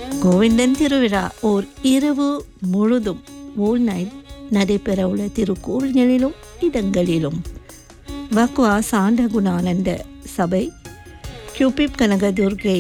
கோவிந்தன் திருவிழா ஓர் இரவு முழுதும் ஓல் நைட் நடைபெறவுள்ள திருக்கோவில்களிலும் இடங்களிலும் வக்வா சாண்டகுணானந்த சபை கியூபிப் கனகதுர்கை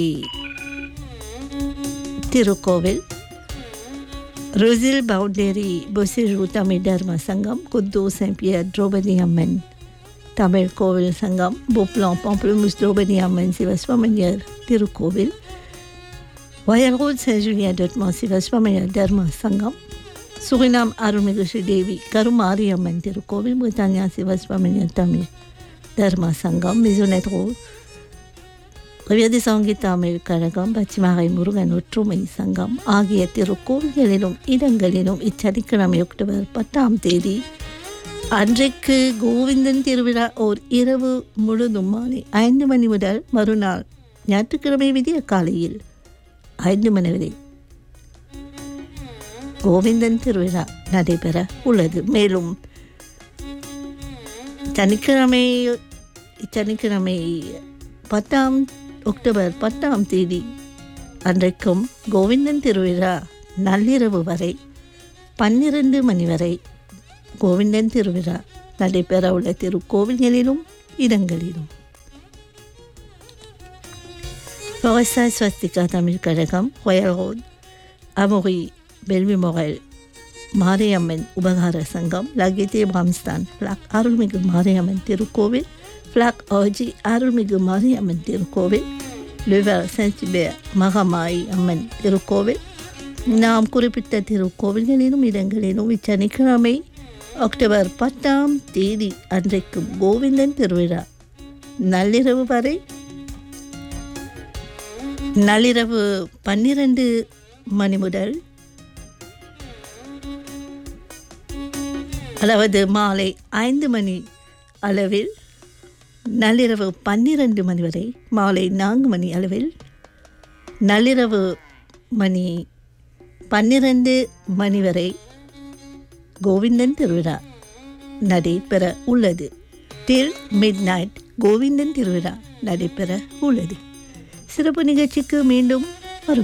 திருக்கோவில் ருசில் பவுண்டேரி புசிரு தமிழ் தர்ம சங்கம் குத்து செம்பியர் திரௌபதி அம்மன் தமிழ் கோவில் சங்கம் புப்லாம் பாம்புலமுஸ் திரௌபதி அம்மன் சிவசுவாமியர் திருக்கோவில் வயல்கோட் செஞ்சுலியா டட்மா சிவசுவாமியர் தர்ம சங்கம் சுகினாம் அருள்மிகு ஸ்ரீதேவி கருமாரியம்மன் திருக்கோவில் முத்தானியா சிவசுவாமியர் தமிழ் தர்ம சங்கம் மிசுனெட் ரோட் கவியதி சங்கீத தமிழ் கழகம் பச்சிமகை முருகன் ஒற்றுமை சங்கம் ஆகிய திருக்கோவில்களிலும் இடங்களிலும் இச்சனிக்கிழமை அக்டோபர் பத்தாம் தேதி அன்றைக்கு கோவிந்தன் திருவிழா ஓர் இரவு முழுதும் மாலை ஐந்து மணி முதல் மறுநாள் ஞாயிற்றுக்கிழமை விதிய காலையில் ஐந்து மணி வரை கோவிந்தன் திருவிழா நடைபெற உள்ளது மேலும் சனிக்கிழமை சனிக்கிழமை பத்தாம் அக்டோபர் பத்தாம் தேதி அன்றைக்கும் கோவிந்தன் திருவிழா நள்ளிரவு வரை பன்னிரண்டு மணி வரை கோவிந்தன் திருவிழா நடைபெற உள்ள திருக்கோவில்களிலும் இடங்களிலும் விவசாய ஸ்வஸ்திகா தமிழ் கழகம் ஹொயல் ரோட் அமுகி பெல்வி மொகைல் மாரியம்மன் உபகார சங்கம் லகிதே பாம்ஸ்தான் ஃப்ளாக் அருள்மிகு மாரியம்மன் திருக்கோவில் ஃப்ளாக் ஆஜி அருள்மிகு மாரியம்மன் திருக்கோவில் லிவர் சென்சிபேர் மகமாயி அம்மன் திருக்கோவில் நாம் குறிப்பிட்ட திருக்கோவில்களிலும் இடங்களிலும் இச்சனிக்கிழமை அக்டோபர் பத்தாம் தேதி அன்றைக்கும் கோவிந்தன் திருவிழா நள்ளிரவு வரை நள்ளிரவு பன்னிரண்டு மணி முதல் அதாவது மாலை ஐந்து மணி அளவில் நள்ளிரவு பன்னிரண்டு மணி வரை மாலை நான்கு மணி அளவில் நள்ளிரவு மணி பன்னிரண்டு மணி வரை கோவிந்தன் திருவிழா நடைபெற உள்ளது டில் மிட் நைட் கோவிந்தன் திருவிழா நடைபெற உள்ளது சிறப்பு நிகழ்ச்சிக்கு மீண்டும்